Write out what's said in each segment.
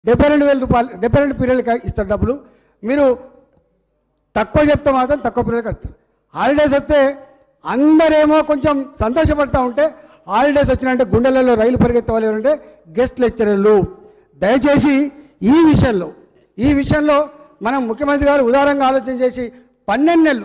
డెబ్బై రెండు వేల రూపాయలు డెబ్బై రెండు పీరియడ్కి ఇస్తారు డబ్బులు మీరు తక్కువ చెప్తే మాత్రం తక్కువ పీరియడ్ కడతారు హాలిడేస్ వస్తే అందరేమో కొంచెం సంతోషపడతా ఉంటే హాలిడేస్ వచ్చినంటే గుండెలలో రైలు పరిగెత్తే వాళ్ళు ఎవరంటే గెస్ట్ లెక్చరర్లు దయచేసి ఈ విషయంలో ఈ విషయంలో మనం ముఖ్యమంత్రి గారు ఉదారంగా ఆలోచన చేసి పన్నెండు నెలలు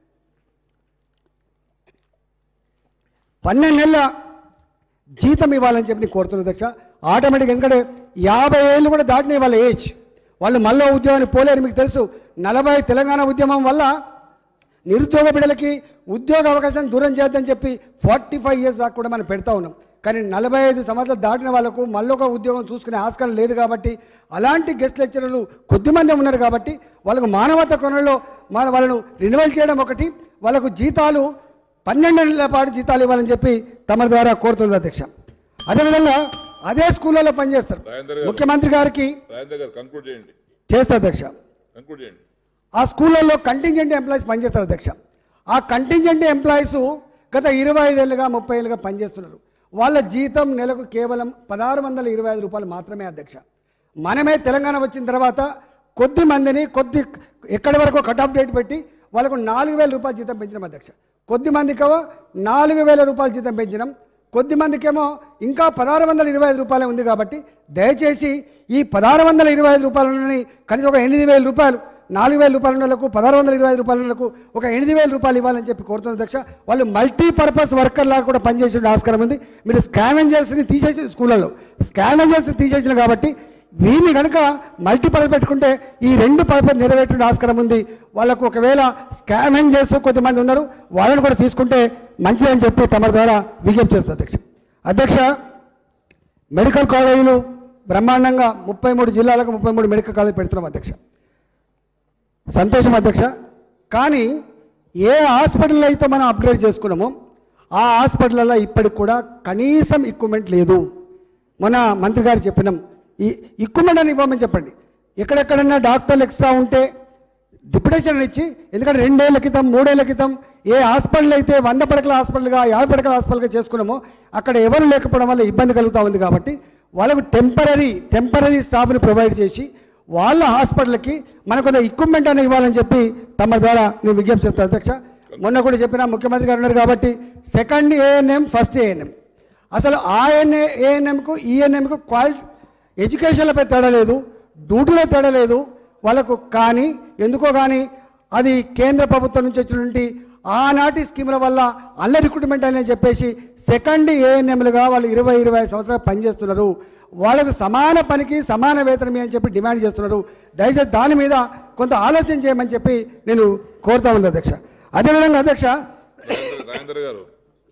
పన్నెండు నెలల జీతం ఇవ్వాలని చెప్పి నేను కోరుతున్నా అధ్యక్ష ఆటోమేటిక్ ఎందుకంటే యాభై ఏళ్ళు కూడా దాటిన వాళ్ళ ఏజ్ వాళ్ళు మళ్ళీ ఉద్యోగానికి పోలేరు మీకు తెలుసు నలభై తెలంగాణ ఉద్యమం వల్ల నిరుద్యోగ బిడ్డలకి ఉద్యోగ అవకాశం దూరం చేద్దని చెప్పి ఫార్టీ ఫైవ్ ఇయర్స్ దాకా కూడా మనం పెడతా ఉన్నాం కానీ నలభై ఐదు సంవత్సరాలు దాటిన వాళ్ళకు మళ్ళీ ఒక ఉద్యోగం చూసుకునే ఆస్కారం లేదు కాబట్టి అలాంటి గెస్ట్ లెక్చరర్లు కొద్దిమంది ఉన్నారు కాబట్టి వాళ్ళకు మానవత కొనలో మన వాళ్ళను రినివల్ చేయడం ఒకటి వాళ్ళకు జీతాలు పన్నెండు నెలల పాటు జీతాలు ఇవ్వాలని చెప్పి తమ ద్వారా కోరుతుంది అధ్యక్ష అదేవిధంగా అదే స్కూళ్ళలో పనిచేస్తారు రాజేందర్ గారు ముఖ్యమంత్రి గారికి రాజేందర్ గారు కంక్లూడ్ చేయండి చేస్తారు అధ్యక్ష కంక్లూడ్ చేయండి ఆ స్కూళ్ళల్లో కంటింజెంట్ ఎంప్లాయీస్ పనిచేస్తారు అధ్యక్ష ఆ కంటింజెంట్ ఎంప్లాయీస్ గత ఇరవై ఐదేళ్ళుగా ముప్పై ఏళ్ళుగా పనిచేస్తున్నారు వాళ్ళ జీతం నెలకు కేవలం పదహారు వందల ఇరవై ఐదు రూపాయలు మాత్రమే అధ్యక్ష మనమే తెలంగాణ వచ్చిన తర్వాత కొద్ది మందిని కొద్ది ఎక్కడి వరకు కట్ ఆఫ్ డేట్ పెట్టి వాళ్ళకు నాలుగు వేల రూపాయలు జీతం పెంచినాం అధ్యక్ష కొద్ది మందికేమో నాలుగు వేల రూపాయలు జీతం పెంచినాం కొద్ది మందికేమో ఇంకా పదహారు వందల ఇరవై ఐదు రూపాయలే ఉంది కాబట్టి దయచేసి ఈ పదహారు వందల ఇరవై ఐదు రూపాయలని కనీసం ఒక ఎనిమిది వేల రూపాయలు నాలుగు వేల రూపాయల నెలకు పదహారు వందల ఇరవై ఐదు రూపాయల నెలకు ఒక ఎనిమిది వేల రూపాయలు ఇవ్వాలని చెప్పి కోరుతున్న అధ్యక్ష వాళ్ళు మల్టీపర్పస్ వర్కర్ లాగా కూడా పనిచేసే ఆస్కారం ఉంది మీరు స్కావెంజర్స్ని తీసేసిన స్కూళ్ళలో స్కావెంజర్స్ తీసేసిన కాబట్టి వీరిని కనుక మల్టీపర్పస్ పెట్టుకుంటే ఈ రెండు పర్పస్ నెరవేర్చిన ఆస్కారం ఉంది వాళ్ళకు ఒకవేళ స్కావెంజర్స్ కొంతమంది ఉన్నారు వాళ్ళని కూడా తీసుకుంటే మంచిదని చెప్పి తమ ద్వారా విజ్ఞప్తి చేస్తుంది అధ్యక్ష అధ్యక్ష మెడికల్ కాలేజీలు బ్రహ్మాండంగా ముప్పై మూడు జిల్లాలకు ముప్పై మూడు మెడికల్ కాలేజ్ పెడుతున్నాం అధ్యక్ష సంతోషం అధ్యక్ష కానీ ఏ హాస్పిటల్ అయితే మనం అప్గ్రేడ్ చేసుకున్నామో ఆ హాస్పిటల్లో ఇప్పటికి కూడా కనీసం ఎక్విప్మెంట్ లేదు మొన్న మంత్రి గారు చెప్పినాం ఈ ఎక్విప్మెంట్ అని ఇవ్వమని చెప్పండి ఎక్కడెక్కడన్నా డాక్టర్లు ఎక్స్ట్రా ఉంటే డిప్యుటేషన్ ఇచ్చి ఎందుకంటే రెండేళ్ల క్రితం మూడేళ్ల క్రితం ఏ హాస్పిటల్ అయితే వంద పడకల హాస్పిటల్గా యాభై పడకల హాస్పిటల్గా చేసుకున్నామో అక్కడ ఎవరు లేకపోవడం వల్ల ఇబ్బంది కలుగుతూ ఉంది కాబట్టి వాళ్ళకు టెంపరీ టెంపరీ స్టాఫ్ని ప్రొవైడ్ చేసి వాళ్ళ హాస్పిటల్కి మనకు కొంత ఎక్విప్మెంట్ అని ఇవ్వాలని చెప్పి తమ ద్వారా నేను విజ్ఞప్తి చేస్తాను అధ్యక్ష మొన్న కూడా చెప్పిన ముఖ్యమంత్రి గారు ఉన్నారు కాబట్టి సెకండ్ ఏఎన్ఎం ఫస్ట్ ఏఎన్ఎం అసలు ఆఎన్ఏ ఏఎన్ఎంకు ఈఎన్ఎంకు క్వాలిటీ ఎడ్యుకేషన్లపై తేడా లేదు డ్యూటీలో తేడా లేదు వాళ్ళకు కానీ ఎందుకో కానీ అది కేంద్ర ప్రభుత్వం నుంచి వచ్చినటువంటి ఆనాటి స్కీముల వల్ల అల్ల రిక్రూట్మెంట్ అని చెప్పేసి సెకండ్ ఏఎన్ఎంలుగా వాళ్ళు ఇరవై ఇరవై ఐదు సంవత్సరాలు పనిచేస్తున్నారు వాళ్ళకు సమాన పనికి సమాన వేతనమే అని చెప్పి డిమాండ్ చేస్తున్నారు దయచేసి దాని మీద కొంత ఆలోచన చేయమని చెప్పి నేను కోరుతా ఉంది అధ్యక్ష అదేవిధంగా అధ్యక్ష రాజేందర్- రాజేందర్ గారు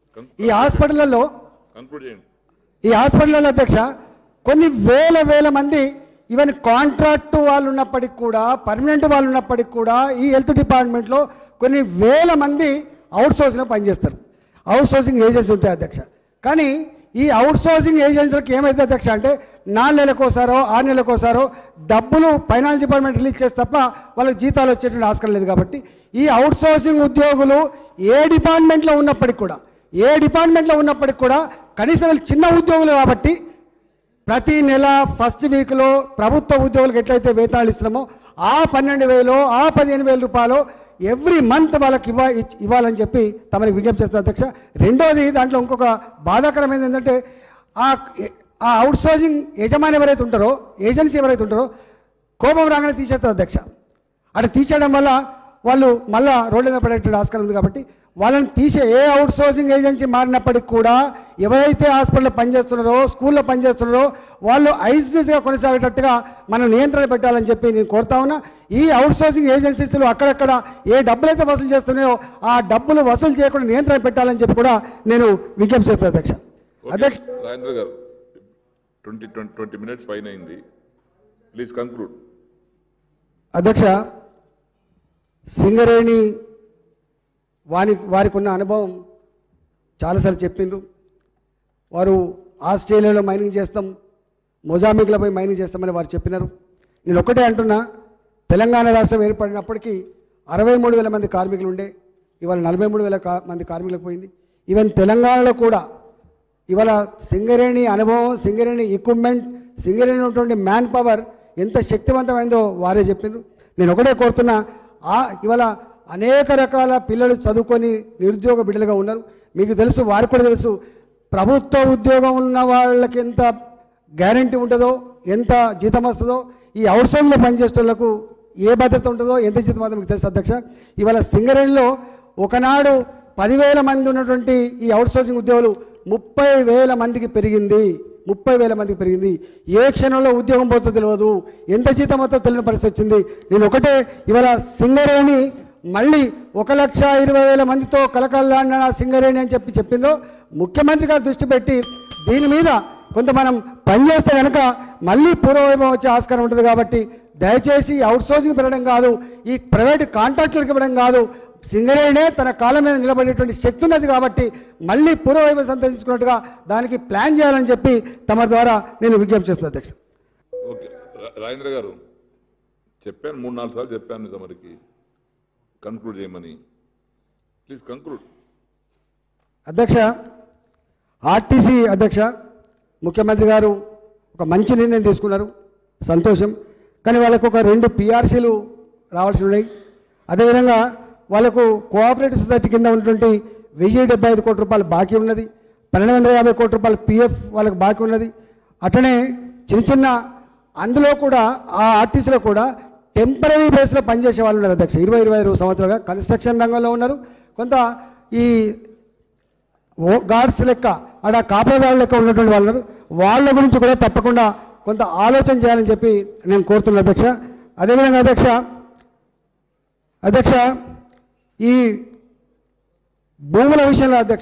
ఈ హాస్పిటళ్లలో కంక్లూడ్ చేయండి ఈ హాస్పిటల్లో అధ్యక్ష కొన్ని వేల వేల మంది ఈవెన్ కాంట్రాక్ట్ వాళ్ళు ఉన్నప్పటికి కూడా పర్మనెంట్ వాళ్ళు ఉన్నప్పటికి కూడా ఈ హెల్త్ డిపార్ట్మెంట్లో కొన్ని వేల మంది అవుట్ సోర్సింగ్లో పనిచేస్తారు అవుట్ సోర్సింగ్ ఏజెన్సీ ఉంటాయి అధ్యక్ష కానీ ఈ అవుట్ సోర్సింగ్ ఏజెన్సీలకు ఏమైతే అధ్యక్ష అంటే నాలుగు నెలలకోసారో ఆరు నెలలకోసారో డబ్బులు ఫైనాన్స్ డిపార్ట్మెంట్ రిలీజ్ చేస్తే తప్ప వాళ్ళకి జీతాలు వచ్చేటువంటి ఆస్కారం లేదు కాబట్టి ఈ అవుట్ సోర్సింగ్ ఉద్యోగులు ఏ డిపార్ట్మెంట్లో ఉన్నప్పటికి కూడా ఏ డిపార్ట్మెంట్లో ఉన్నప్పటికి కూడా కనీసం వీళ్ళు చిన్న ఉద్యోగులు కాబట్టి ప్రతి నెల ఫస్ట్ వీక్లో ప్రభుత్వ ఉద్యోగులకు ఎట్లయితే వేతనాలు ఇస్తున్నామో ఆ పన్నెండు వేలు ఆ పదిహేను వేల రూపాయలు ఎవ్రీ మంత్ వాళ్ళకి ఇవ్వ ఇచ్- ఇవ్వాలని చెప్పి తమని విజ్ఞప్తి చేస్తారు అధ్యక్ష రెండోది దాంట్లో ఇంకొక బాధాకరమైనది ఏంటంటే ఆ ఆ అవుట్ సోర్సింగ్ యజమాని ఎవరైతే ఉంటారో ఏజెన్సీ ఎవరైతే ఉంటారో కోపం రాగానే తీసేస్తారు అధ్యక్ష అటు తీసేయడం వల్ల వాళ్ళు మళ్ళా రోడ్డు మీద పడేటువంటి ఆస్కారం ఉంది కాబట్టి వాళ్ళని తీసే ఏ అవుట్ సోర్సింగ్ ఏజెన్సీ మారినప్పటికి కూడా ఎవరైతే హాస్పిటల్లో పనిచేస్తున్నారో స్కూల్లో పనిచేస్తున్నారో వాళ్ళు ఐసీగా కొనసాగేటట్టుగా మనం నియంత్రణ పెట్టాలని చెప్పి నేను కోరుతా ఉన్నా ఈ అవుట్ సోర్సింగ్ ఏజెన్సీస్లు అక్కడక్కడ ఏ డబ్బులు అయితే వసూలు చేస్తున్నాయో ఆ డబ్బులు వసూలు చేయకుండా నియంత్రణ పెట్టాలని చెప్పి కూడా నేను విజ్ఞప్తి చేస్తాను అధ్యక్ష ఓకే. అధ్యక్ష రాజేంద్ర గారు ట్వంటీ ట్వంటీ ట్వంటీ మినిట్స్ పైన అయింది ప్లీజ్ కంక్లూడ్ అధ్యక్ష సింగరేణి వారి వారికి ఉన్న అనుభవం చాలాసార్లు చెప్పిండ్రు వారు ఆస్ట్రేలియాలో మైనింగ్ చేస్తాం మొజాంబిక్లో పోయి మైనింగ్ చేస్తామని వారు చెప్పినారు నేను ఒకటే అంటున్నా తెలంగాణ రాష్ట్రం ఏర్పడినప్పటికీ అరవై మూడు వేల మంది కార్మికులు ఉండే ఇవాళ నలభై మూడు వేల కా- మంది కార్మికులకు పోయింది ఈవెన్ తెలంగాణలో కూడా ఇవాళ సింగరేణి అనుభవం సింగరేణి ఎక్విప్మెంట్ సింగరేణి ఉన్నటువంటి మ్యాన్ పవర్ ఎంత శక్తివంతమైందో వారే చెప్పిండ్రు నేను ఒకటే కోరుతున్నా ఆ ఇవాళ అనేక రకాల పిల్లలు చదువుకొని నిరుద్యోగ బిడ్డలుగా ఉన్నారు మీకు తెలుసు వారికి కూడా తెలుసు ప్రభుత్వ ఉద్యోగం ఉన్న వాళ్ళకి ఎంత గ్యారంటీ ఉంటుందో ఎంత జీతం వస్తుందో ఈ అవుట్సోర్స్లో పనిచేసే వాళ్ళకు ఏ భద్రత ఉంటుందో ఎంత జీతం ఉంటుందో మీకు తెలుసు అధ్యక్ష ఇవాళ సింగరేణిలో ఒకనాడు పదివేల మంది ఉన్నటువంటి ఈ అవుట్సోర్సింగ్ ఉద్యోగులు ముప్పై వేల మందికి పెరిగింది ముప్పై వేల మందికి పెరిగింది ఏ క్షణంలో ఉద్యోగం పోతుందో తెలియదు ఎంత జీతం వస్తుందో తెలియని పరిస్థితి వచ్చింది నేను ఒకటే ఇవాళ సింగరేణి మళ్ళీ ఒక లక్ష ఇరవై వేల మందితో కలకల్లాడిన సింగరేణి అని చెప్పి చెప్పిందో ముఖ్యమంత్రి గారు దృష్టి పెట్టి దీని మీద కొంత మనం పనిచేస్తే కనుక మళ్ళీ పూర్వవైభవం వచ్చే ఆస్కారం ఉంటుంది కాబట్టి దయచేసి అవుట్సోర్సింగ్ పెరగడం కాదు ఈ ప్రైవేట్ కాంట్రాక్టులకు ఇవ్వడం కాదు సింగరేణే తన కాలం మీద నిలబడేటువంటి శక్తి ఉన్నది కాబట్టి మళ్ళీ పూర్వవైభవం సంతరించుకున్నట్టుగా దానికి ప్లాన్ చేయాలని చెప్పి తమ ద్వారా నేను విజ్ఞప్తి చేస్తున్నాను అధ్యక్ష ఓకే రా- రాజేంద్ర గారు చెప్పాను మూడు నాలుగు సార్లు చెప్పాను తమరికి కన్క్లూడ్ చేయమని ప్లీజ్ కంక్లూడ్ అధ్యక్ష ఆర్టీసీ అధ్యక్ష ముఖ్యమంత్రి గారు ఒక మంచి నిర్ణయం తీసుకున్నారు సంతోషం కానీ వాళ్ళకు ఒక రెండు పిఆర్సీలు రావాల్సి ఉన్నాయి అదేవిధంగా వాళ్ళకు కోఆపరేటివ్ సొసైటీ కింద ఉన్నటువంటి వెయ్యి డెబ్బై ఐదు కోట్ల రూపాయలు బాకీ ఉన్నది పన్నెండు వందల యాభై కోట్ల రూపాయలు పిఎఫ్ వాళ్ళకి బాకీ ఉన్నది అట్లనే చిన్న చిన్న అందులో కూడా ఆ ఆర్టీసీలో కూడా టెంపరీ బేస్లో పనిచేసే వాళ్ళు ఉన్నారు అధ్యక్ష ఇరవై ఇరవై ఐదు సంవత్సరాలుగా కన్స్ట్రక్షన్ రంగంలో ఉన్నారు కొంత ఈ ఓ గార్డ్స్ లెక్క ఆడ కాపలాదారుల లెక్క ఉన్నటువంటి వాళ్ళు ఉన్నారు. వాళ్ళ గురించి కూడా తప్పకుండా కొంత ఆలోచన చేయాలని చెప్పి నేను కోరుతున్నాను అధ్యక్ష అదేవిధంగా అధ్యక్ష అధ్యక్ష ఈ భూముల విషయంలో అధ్యక్ష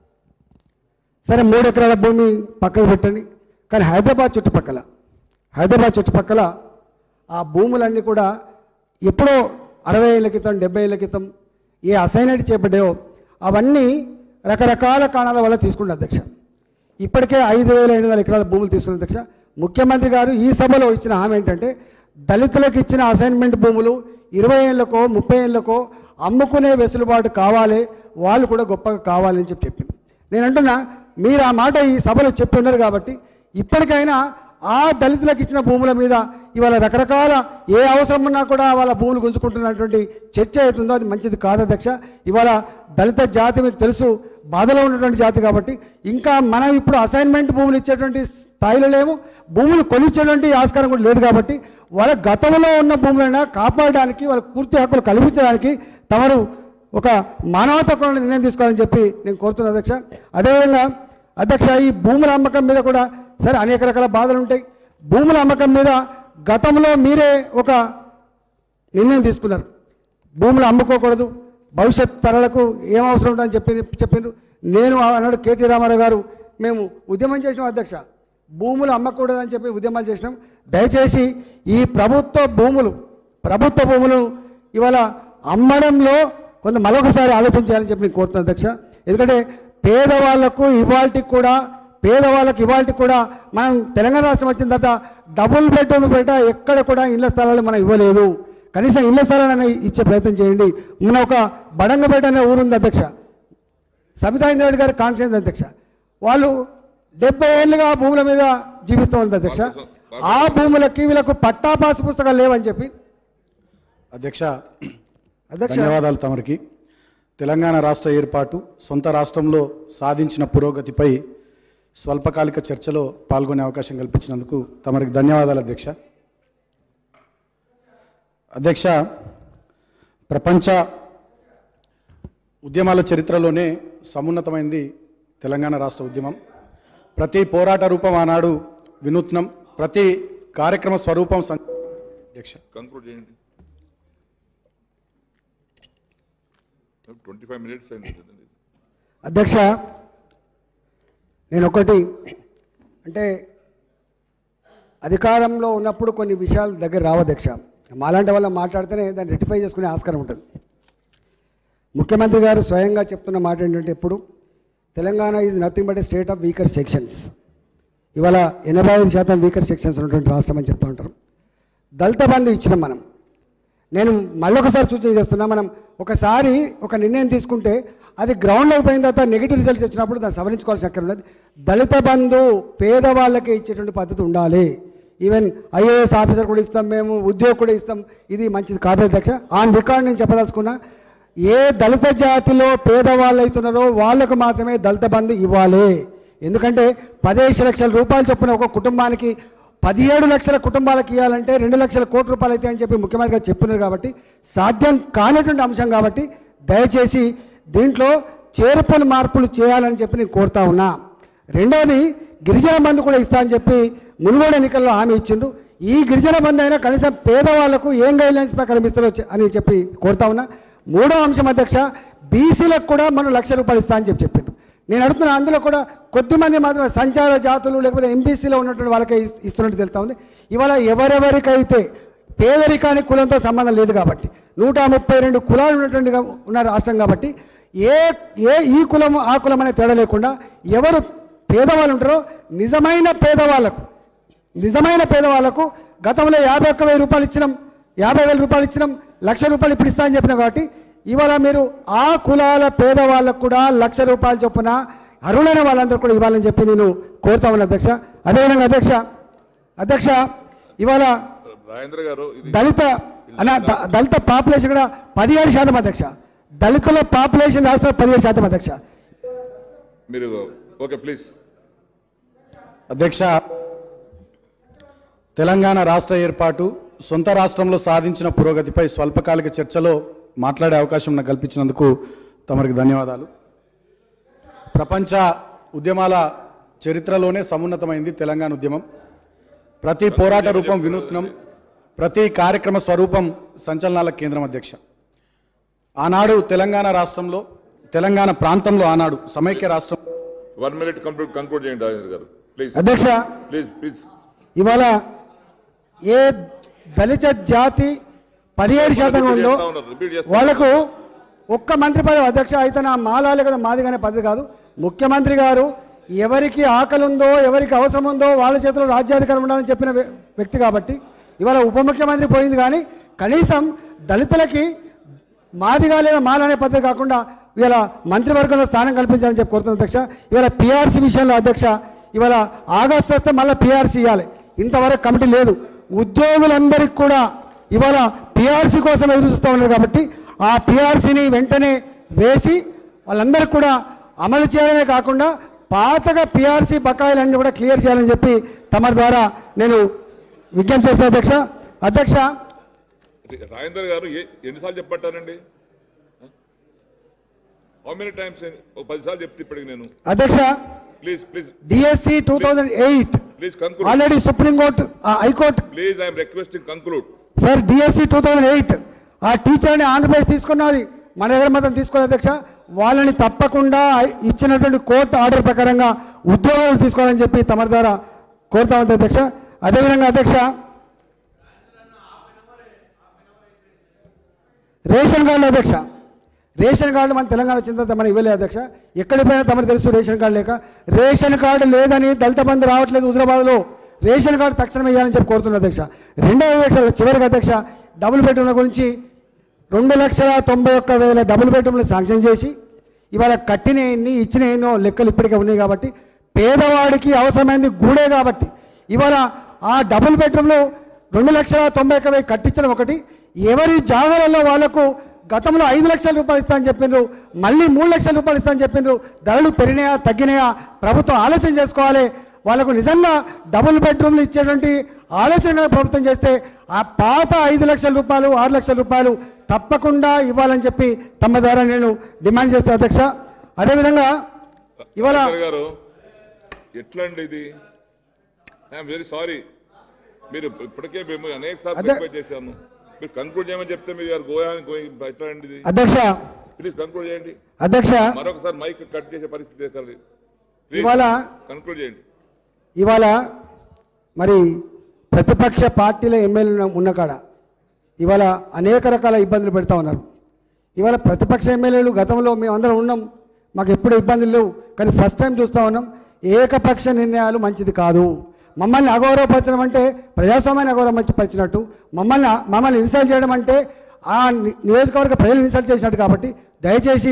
సరే మూడు ఎకరాల భూమి పక్కన పెట్టండి కానీ హైదరాబాద్ చుట్టుపక్కల హైదరాబాద్ చుట్టుపక్కల ఆ భూములన్నీ కూడా ఎప్పుడో అరవై ఏళ్ళ క్రితం డెబ్బై ఏళ్ళ క్రితం ఏ అసైనట్ చేపట్టాయో అవన్నీ రకరకాల కారణాల వల్ల తీసుకున్న అధ్యక్ష ఇప్పటికే ఐదు వేల ఐదు వందల ఎకరాల భూములు తీసుకున్న అధ్యక్ష ముఖ్యమంత్రి గారు ఈ సభలో ఇచ్చిన హామీ ఏంటంటే దళితులకు ఇచ్చిన అసైన్మెంట్ భూములు ఇరవై ఏళ్ళకో ముప్పై ఏళ్ళకో అమ్ముకునే వెసులుబాటు కావాలి వాళ్ళు కూడా గొప్పగా కావాలని చెప్పి చెప్పింది నేను అంటున్నా మీరు ఆ మాట ఈ సభలో చెప్తున్నారు కాబట్టి ఇప్పటికైనా ఆ దళితులకు ఇచ్చిన భూముల మీద ఇవాళ రకరకాల ఏ అవసరం ఉన్నా కూడా వాళ్ళ భూములు గుంజుకుంటున్నటువంటి చర్చ అవుతుందో అది మంచిది కాదు అధ్యక్ష ఇవాళ దళిత జాతి మీకు తెలుసు బాధలో ఉన్నటువంటి జాతి కాబట్టి ఇంకా మనం ఇప్పుడు అసైన్మెంట్ భూములు ఇచ్చేటువంటి స్థాయిలో లేము భూములు కొనిచ్చేటువంటి ఆస్కారం కూడా లేదు కాబట్టి వాళ్ళ గతంలో ఉన్న భూములైనా కాపాడడానికి వాళ్ళకి పూర్తి హక్కులు కల్పించడానికి తమరు ఒక మానవతత్వం నిర్ణయం తీసుకోవాలని చెప్పి నేను కోరుతున్నాను అధ్యక్ష అదేవిధంగా అధ్యక్ష ఈ భూముల అమ్మకం మీద కూడా సరే అనేక రకాల బాధలు ఉంటాయి భూముల అమ్మకం మీద గతంలో మీరే ఒక నిర్ణయం తీసుకున్నారు భూములు అమ్ముకోకూడదు భవిష్యత్ తరాలకు ఏం అవసరం ఉంటుందని చెప్పి చెప్పిండ్రు నేను అన్నాడు కేటీ రామారావు గారు మేము ఉద్యమం చేసినాం అధ్యక్ష భూములు అమ్మకూడదని చెప్పి ఉద్యమాలు చేసినాం దయచేసి ఈ ప్రభుత్వ భూములు ప్రభుత్వ భూములు ఇవాళ అమ్మడంలో కొంత మరొకసారి ఆలోచన చేయాలని చెప్పి నేను కోరుతున్నాను అధ్యక్ష ఎందుకంటే పేదవాళ్లకు ఇవాళకి కూడా పేదవాళ్ళకి ఇవాళకి కూడా మనం తెలంగాణ రాష్ట్రం వచ్చిన తర్వాత డబుల్ బెడ్రూమ్ పెట్ట ఎక్కడ కూడా ఇళ్ల స్థలాలు మనం ఇవ్వలేదు కనీసం ఇళ్ల స్థలాలను ఇచ్చే ప్రయత్నం చేయండి మన ఒక బడంగపేట అనే ఊరుంది అధ్యక్ష సబితా ఇంద్రారెడ్డి గారి కాన్స్టిట్యూన్స్ అధ్యక్ష వాళ్ళు డెబ్బై ఏళ్ళుగా ఆ భూముల మీద జీవిస్తూ ఉంది అధ్యక్ష ఆ భూములకి వీళ్ళకు పట్టా పాసు పుస్తకాలు లేవని చెప్పి అధ్యక్ష అధ్యక్ష ధన్యవాదాలు తమరికి తెలంగాణ రాష్ట్ర ఏర్పాటు సొంత రాష్ట్రంలో సాధించిన పురోగతిపై స్వల్పకాలిక చర్చలో పాల్గొనే అవకాశం కల్పించినందుకు తమరికి ధన్యవాదాలు అధ్యక్ష అధ్యక్ష ప్రపంచ ఉద్యమాల చరిత్రలోనే సమున్నతమైంది తెలంగాణ రాష్ట్ర ఉద్యమం ప్రతి పోరాట రూపం ఆనాడు వినూత్నం ప్రతి కార్యక్రమ స్వరూపం సం- అధ్యక్ష కంక్లూడ్ చేయండి ట్వంటీ ఫైవ్ మినిట్స్ అయింది కదండి. అధ్యక్ష నేను ఒకటి అంటే అధికారంలో ఉన్నప్పుడు కొన్ని విషయాలు దగ్గర రావు అధ్యక్ష మాలాంటి వాళ్ళ మాట్లాడితేనే దాన్ని రెటిఫై చేసుకునే ఆస్కారం ఉంటుంది ముఖ్యమంత్రి గారు స్వయంగా చెప్తున్న మాట ఏంటంటే ఎప్పుడు Telangana is nothing but a state of weaker sections ఇవాళ ఎనభై ఐదు శాతం వీకర్ సెక్షన్స్ ఉన్నటువంటి రాష్ట్రం అని చెప్తూ ఉంటారు దళిత బంధు ఇచ్చినాం మనం నేను మళ్ళొకసారి సూచన చేస్తున్నా మనం ఒకసారి ఒక నిర్ణయం తీసుకుంటే అది గ్రౌండ్లోకి పోయిన తర్వాత నెగిటివ్ రిజల్ట్స్ వచ్చినప్పుడు దాన్ని సవరించుకోవాల్సిన అక్కడ ఉన్నది దళిత బంధు పేదవాళ్ళకి ఇచ్చేటువంటి పద్ధతి ఉండాలి ఈవెన్ ఐఏఎస్ ఆఫీసర్ కూడా ఇస్తాం మేము ఉద్యోగం కూడా ఇస్తాం ఇది మంచిది కాదు అధ్యక్ష ఆన్ రికార్డ్ నేను చెప్పదలుచుకున్నా ఏ దళిత జాతిలో పేదవాళ్ళు అవుతున్నారో వాళ్ళకు మాత్రమే దళిత బంధు ఇవ్వాలి ఎందుకంటే పదిహేను లక్షల రూపాయలు చొప్పున ఒక కుటుంబానికి పదిహేడు లక్షల కుటుంబాలకు ఇవ్వాలంటే రెండు లక్షల కోట్ల రూపాయలు అయితే అని చెప్పి ముఖ్యమంత్రి గారు చెప్పినారు కాబట్టి సాధ్యం కానటువంటి అంశం కాబట్టి దయచేసి దీంట్లో చేర్పులు మార్పులు చేయాలని చెప్పి నేను కోరుతా ఉన్నా రెండోది గిరిజన బంధు కూడా ఇస్తా అని చెప్పి మునుగోడు ఎన్నికల్లో హామీ ఇచ్చిండు ఈ గిరిజన బంధు అయినా కనీసం పేదవాళ్లకు ఏం గైడ్లైన్స్ ప్రకారం ఇస్తారో చె- అని చెప్పి కోరుతా ఉన్నా మూడో అంశం అధ్యక్ష బీసీలకు కూడా మనం లక్ష రూపాయలు ఇస్తా అని చెప్పి చెప్పిండు నేను అడుగుతున్నా అందులో కూడా కొద్దిమంది మాత్రమే సంచార జాతులు లేకపోతే ఎంబీసీలో ఉన్నటువంటి వాళ్ళకే ఇస్- ఇస్తున్నట్టు తెలుతా ఉంది ఇవాళ ఎవరెవరికైతే పేదరికానికి కులంతో సంబంధం లేదు కాబట్టి నూట ముప్పై రెండు కులాలు ఉన్నటువంటి గా- ఉన్న రాష్ట్రం కాబట్టి ఏ ఏ ఈ కులం ఆ కులం అనే తేడా లేకుండా ఎవరు పేదవాళ్ళు ఉంటారో నిజమైన పేదవాళ్ళకు నిజమైన పేదవాళ్ళకు గతంలో యాభై ఒక్క వెయ్యి రూపాయలు ఇచ్చినాం యాభై వేల రూపాయలు ఇచ్చినాం లక్ష రూపాయలు ఇప్పుడు ఇస్తా అని చెప్పిన కాబట్టి ఇవాళ మీరు ఆ కులాల పేదవాళ్ళకు కూడా లక్ష రూపాయలు చొప్పున అర్హులైన వాళ్ళందరూ కూడా ఇవ్వాలని చెప్పి నేను కోరుతా ఉన్నాను అధ్యక్ష అదేవిధంగా అధ్యక్ష అధ్యక్ష ఇవాళ రాజేంద్ర గారు ఇది దళిత అన్న ద- దళిత పాపులేషన్ కూడా పదిహేడు శాతం అధ్యక్ష దళితుల పాపులేషన్ రాష్ట్రంలో పదిహేడు శాతం అధ్యక్ష మీరు ఓకే ప్లీజ్ అధ్యక్ష తెలంగాణ రాష్ట్ర ఏర్పాటు సొంత రాష్ట్రంలో సాధించిన పురోగతిపై స్వల్పకాలిక చర్చలో మాట్లాడే అవకాశం నాకు కల్పించినందుకు తమరికి ధన్యవాదాలు ప్రపంచ ఉద్యమాల చరిత్రలోనే సమున్నతమైంది తెలంగాణ ఉద్యమం ప్రతి పోరాట రూపం వినూత్నం ప్రతి కార్యక్రమ స్వరూపం సంచలనాల కేంద్రం అధ్యక్ష ఆనాడు తెలంగాణ రాష్ట్రంలో తెలంగాణ ప్రాంతంలో ఆనాడు సమైక్య రాష్ట్రం వన్ మినిట్ కంప్లీట్ కంక్లూడ్ చేయండి రాజేంద్ర గారు ప్లీజ్ అధ్యక్ష ప్లీజ్ ప్లీజ్ ఇవాళ ఏ దళిత జాతి పదిహేడు శాతంగా ఉందో చేస్తా ఉన్నారు, రిపీట్ చేస్తా వాళ్లకు ఒక్క మంత్రి పదవి అధ్యక్ష అయితే నా మాలాలే కదా మాదిగానే పద్ధతి కాదు ముఖ్యమంత్రి గారు ఎవరికి ఆకలి ఉందో ఎవరికి అవసరం ఉందో వాళ్ళ చేతిలో రాజ్యాధికారం ఉండాలని చెప్పిన వ్య- వ్యక్తి కాబట్టి ఇవాళ ఉప ముఖ్యమంత్రి పోయింది కానీ కనీసం దళితులకి మాదిగా లేదా మాలనే పద్ధతి కాకుండా ఇవాళ మంత్రివర్గంలో స్థానం కల్పించాలని చెప్పి కోరుతున్న అధ్యక్ష ఇవాళ పిఆర్సీ విషయంలో అధ్యక్ష ఇవాళ ఆగస్టు వస్తే మళ్ళీ పిఆర్సీ ఇవ్వాలి ఇంతవరకు కమిటీ లేదు ఉద్యోగులందరికీ కూడా ఇవాళ పిఆర్సీ కోసం ఎదురు చూస్తూ ఉన్నారు కాబట్టి ఆ పిఆర్సీని వెంటనే వేసి వాళ్ళందరికీ కూడా అమలు చేయడమే కాకుండా పాతగా పిఆర్సీ బకాయిలన్నీ కూడా క్లియర్ చేయాలని చెప్పి తమ ద్వారా నేను విజ్ఞప్తి చేస్తాను అధ్యక్ష అధ్యక్ష రాజేంద్ర గారు ఏ- ఎన్నిసార్లు చెప్పట్టారండి హౌ మెనీ టైమ్స్ ఒక పదిసార్లు చెప్తే ఇప్పటికి నేను అధ్యక్ష please please DSC two thousand eight please conclude already supreme court high court please I'm requesting conclude sir DSC two thousand eight ఆ టీచర్ని ఆంధ్రప్రదేశ్ తీసుకున్నది మన దగ్గర మాత్రం తీసుకోలేదు అధ్యక్ష వాళ్ళని తప్పకుండా ఇచ్చినటువంటి కోర్టు ఆర్డర్ ప్రకారంగా ఉద్యోగాలు తీసుకోవాలని చెప్పి తమ ద్వారా కోరుతా ఉంది అధ్యక్ష అదేవిధంగా అధ్యక్ష రేషన్ కార్డు అధ్యక్ష రేషన్ కార్డు మన తెలంగాణ వచ్చిన తర్వాత మనం ఇవ్వలేదు అధ్యక్ష ఎక్కడికి పోయినా తమకు తెలుసు రేషన్ కార్డు లేక రేషన్ కార్డు లేదని దళిత బంధు రావట్లేదు హుజరాబాద్లో రేషన్ కార్డు తక్షణం ఇవ్వాలని చెప్పి కోరుతున్నా అధ్యక్ష రెండవ అధ్యక్ష చివరికి అధ్యక్ష డబుల్ బెడ్రూమ్ల గురించి రెండు లక్షల తొంభై ఒక్క వేల డబుల్ బెడ్రూమ్లు శాంక్షన్ చేసి ఇవాళ కట్టిన ఎన్ని ఇచ్చిన ఎన్నో లెక్కలు ఇప్పటికే ఉన్నాయి కాబట్టి పేదవాడికి అవసరమైంది గూడే కాబట్టి ఇవాళ ఆ డబుల్ బెడ్రూమ్లు రెండు లక్షల తొంభై ఒక్క వెయ్యి కట్టించడం ఒకటి ఎవరి జాగాలలో వాళ్లకు గతంలో ఐదు లక్షల రూపాయలు ఇస్తా అని చెప్పిండ్రు మళ్ళీ మూడు లక్షల రూపాయలు ఇస్తా అని చెప్పిండ్రు ధరలు పెరిగినాయా తగ్గినాయా ప్రభుత్వం ఆలోచన చేసుకోవాలి వాళ్ళకు నిజంగా డబుల్ బెడ్రూమ్లు ఇచ్చేటువంటి ఆలోచన ప్రభుత్వం చేస్తే ఆ పాత ఐదు లక్షల రూపాయలు ఆరు లక్షల రూపాయలు తప్పకుండా ఇవ్వాలని చెప్పి తమ ద్వారా నేను డిమాండ్ చేస్తాను అధ్యక్ష అదేవిధంగా ఇవాళ రాజేంద్ర గారు ఎట్లా అండి ఇది ఐఎమ్ వెరీ సారీ మీరు ఇప్పటికే మేము అనేక సార్లు అదే- రిక్వెస్ట్ చేశాము మీరు కంక్లూడ్ చేయమని చెప్తే మీరు గారు గోయాని గోయింగ్ ఎట్లా అండి ఇది అధ్యక్ష ప్లీజ్ కంక్లూడ్ చేయండి అధ్యక్ష మరొకసారి మైక్ కట్ చేసే పరిస్థితి చేశారు ఇవాళ కంక్లూడ్ చేయండి ఇవాళ మరి ప్రతిపక్ష పార్టీల ఎమ్మెల్యేలు ఉన్న కాడ ఇవాళ అనేక రకాల ఇబ్బందులు పెడతా ఉన్నారు ఇవాళ ప్రతిపక్ష ఎమ్మెల్యేలు గతంలో మేమందరం ఉన్నాం మాకు ఎప్పుడు ఇబ్బందులు లేవు కానీ ఫస్ట్ టైం చూస్తూ ఉన్నాం ఏకపక్ష నిర్ణయాలు మంచిది కాదు మమ్మల్ని అగౌరవపరచడం అంటే ప్రజాస్వామ్యాన్ని అగౌరవపరిచినట్టు మమ్మల్ని మమ్మల్ని ఇన్సల్ట్ చేయడం అంటే ఆ ని- నియోజకవర్గ ప్రజలు ఇన్సల్ట్ చేసినట్టు కాబట్టి దయచేసి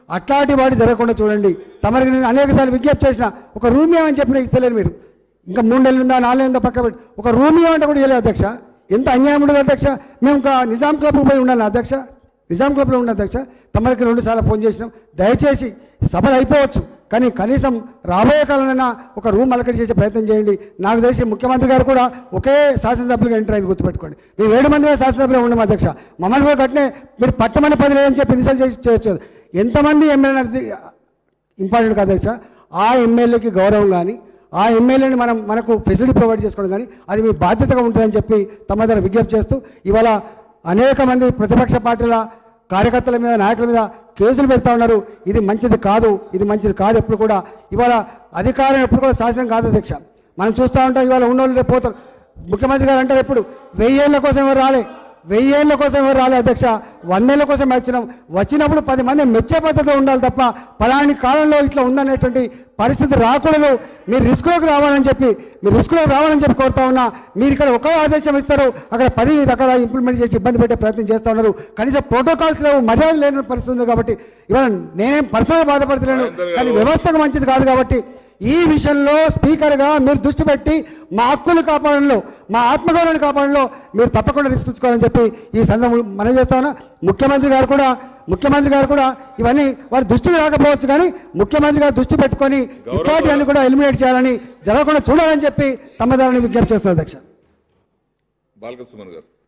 అట్లాంటి వాటి జరగకుండా చూడండి తమరికి నేను అనేకసార్లు విజ్ఞప్తి చేసిన ఒక రూమ్ ఏమని చెప్పిన ఇస్తలేరు మీరు ఇంకా మూడు నెలలు ఉందా నాలుగు నెలలు ఉందా పక్క పెట్టి ఒక రూమ్ ఏమంటే కూడా ఇవ్వలేదు అధ్యక్ష ఎంత అన్యాయం ఉండదు అధ్యక్ష మేము ఇంకా నిజాం క్లబ్కి పోయి ఉండాలి అధ్యక్ష నిజాం క్లబ్లో ఉన్న అధ్యక్ష తమరికి రెండు సార్లు ఫోన్ చేసినాం దయచేసి సభలు అయిపోవచ్చు కానీ కనీసం రాబోయే కాలంలో ఒక రూమ్ అలకటి చేసే ప్రయత్నం చేయండి నాకు తెలిసి ముఖ్యమంత్రి గారు కూడా ఒకే శాసనసభ్యులుగా ఎంటర్ అయింది గుర్తుపెట్టుకోండి మేము ఏడు మంది శాసనసభ్యులు ఉన్నాం అధ్యక్ష మమ్మల్ని కూడా కట్టినే మీరు పట్టమని పది లేదని చెప్పి ఇన్సల్ట్ చేసి చేయొచ్చు ఎంతమంది ఎమ్మెల్యే ఇంపార్టెంట్ కాదు అధ్యక్ష ఆ ఎమ్మెల్యేకి గౌరవం కానీ ఆ ఎమ్మెల్యేని మనం మనకు ఫెసిలిటీ ప్రొవైడ్ చేసుకోవడం కానీ అది మీ బాధ్యతగా ఉంటుందని చెప్పి తమ దగ్గర విజ్ఞప్తి చేస్తూ ఇవాళ అనేక మంది ప్రతిపక్ష పార్టీల కార్యకర్తల మీద నాయకుల మీద కేసులు పెడతా ఉన్నారు ఇది మంచిది కాదు ఇది మంచిది కాదు ఎప్పుడు కూడా ఇవాళ అధికారం ఎప్పుడు కూడా శాసనం కాదు అధ్యక్ష మనం చూస్తూ ఉంటాం ఇవాళ ఉన్నోళ్ళు రేపు పోతారు ముఖ్యమంత్రి గారు అంటారు ఎప్పుడు వెయ్యేళ్ళ కోసం ఎవరు రాలే వెయ్యేళ్ళ కోసం ఎవరు రాలే అధ్యక్ష వందేళ్ల కోసం వచ్చినాం వచ్చినప్పుడు పది మంది మెచ్చే పద్ధతిలో ఉండాలి తప్ప పలాని కాలంలో ఇట్లా ఉందనేటువంటి పరిస్థితి రాకూడదు మీరు రిస్క్లోకి రావాలని చెప్పి మీరు రిస్క్లోకి రావాలని చెప్పి కోరుతా ఉన్నా మీరు ఇక్కడ ఒక ఆదేశం ఇస్తారు అక్కడ పది రకాల ఇంప్లిమెంట్ చేసి ఇబ్బంది పెట్టే ప్రయత్నం చేస్తూ ఉన్నారు కనీసం ప్రోటోకాల్స్ లేవు మర్యాద లేని పరిస్థితి ఉంది కాబట్టి ఇవాళ నేనేం పర్సనల్ బాధపడతలేను కానీ వ్యవస్థకు మంచిది కాదు కాబట్టి ఈ విషయంలో స్పీకర్గా మీరు దృష్టి పెట్టి మా హక్కులు కాపాడంలో మా ఆత్మగౌరవాన్ని కాపాడంలో మీరు తప్పకుండా రిస్క్ తీసుకోవాలని చెప్పి ఈ సందర్భం మనం చేస్తాను ముఖ్యమంత్రి గారు కూడా ముఖ్యమంత్రి గారు కూడా ఇవన్నీ వారి దృష్టికి రాకపోవచ్చు కానీ ముఖ్యమంత్రి గారు దృష్టి పెట్టుకొని ఇట్లాంటివన్నీ కూడా ఎలిమినేట్ చేయాలని జరగకుండా చూడాలని చెప్పి తమ దారిని విజ్ఞప్తి చేస్తారు అధ్యక్ష బాలకృష్ణ గారు